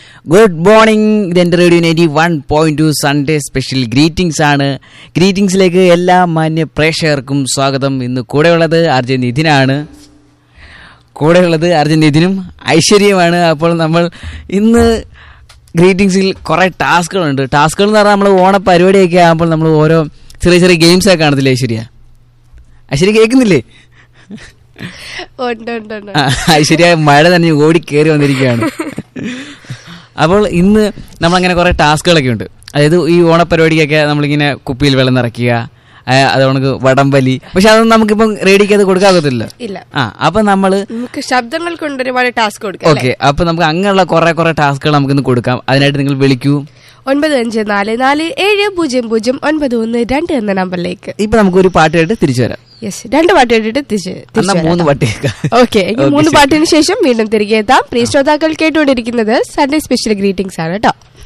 Good morning ഇതെൻ്റെ radio ninety one point two Sunday special greetings ആണ് ഗ്രീറ്റിംഗ്സിലേക്ക് എല്ലാ മാന്യ പ്രേക്ഷകർക്കും സ്വാഗതം ഇന്ന് കൂടെയുള്ളത് അർജുൻ നിധിനാണ് കൂടെയുള്ളത് അർജുൻ നിധിനും ഐശ്വര്യമാണ് അപ്പോൾ നമ്മൾ ഇന്ന് ഗ്രീറ്റിംഗ്സിൽ കുറേ ടാസ്കുകളുണ്ട് ടാസ്കുകൾ എന്ന് പറഞ്ഞാൽ നമ്മൾ ഓണ പരിപാടിയൊക്കെ ആകുമ്പോൾ നമ്മൾ ഓരോ ചെറിയ ചെറിയ ഗെയിംസ് ഒക്കെ കാണത്തില്ലേ ഐശ്വര്യ ഐശ്വര്യ കേൾക്കുന്നില്ലേ ഉണ്ട് ഉണ്ട് ഉണ്ട് ആ, ഐശ്വര്യ മഴ തന്നെ ഓടി കയറി വന്നിരിക്കുകയാണ് അപ്പോൾ ഇന്ന് നമ്മളങ്ങനെ കുറേ ടാസ്കുകളൊക്കെ ഉണ്ട് അതായത് ഈ ഓണപ്പരിപാടിക്കൊക്കെ നമ്മളിങ്ങനെ കുപ്പിയിൽ വെള്ളം നിറയ്ക്കുക ആ, അത് നമുക്ക് വടംവലി പക്ഷെ അതൊന്നും നമുക്കിപ്പം റേഡിയോക്ക് അത് കൊടുക്കാകത്തില്ല ഇല്ല ആ അപ്പം നമ്മൾ നമുക്ക് ശബ്ദങ്ങൾ കൊണ്ട് ഒരുപാട് ടാസ്ക് കൊടുക്കാം ഓക്കെ അപ്പം നമുക്ക് അങ്ങനെയുള്ള കുറേ കുറേ ടാസ്കുകൾ നമുക്കിന്ന് കൊടുക്കാം അതിനായിട്ട് നിങ്ങൾ വിളിക്കൂ ഒൻപത് അഞ്ച് നാല് നാല് ഏഴ് പൂജ്യം പൂജ്യം ഒൻപത് ഒന്ന് രണ്ട് എന്ന നമ്പറിലേക്ക് ഇപ്പം നമുക്ക് ഒരു പാട്ട് കേട്ട് തിരിച്ചു വരാം യെസ് രണ്ട് പാട്ട് കേട്ടിട്ട് തിരിച്ച് എന്നാ മൂന്ന് പാട്ട് കേൾക്കാം ഓക്കെ ഇനി Okay, മൂന്ന് ശരി. പാട്ടിന് ശേഷം വീണ്ടും തിരികെ എത്താം പ്രിയ ശ്രോതാക്കൾ കേട്ടുകൊണ്ടിരിക്കുന്നത് സൺഡേ സ്പെഷ്യൽ ഗ്രീറ്റിംഗ്സ് ആണ് കേട്ടോ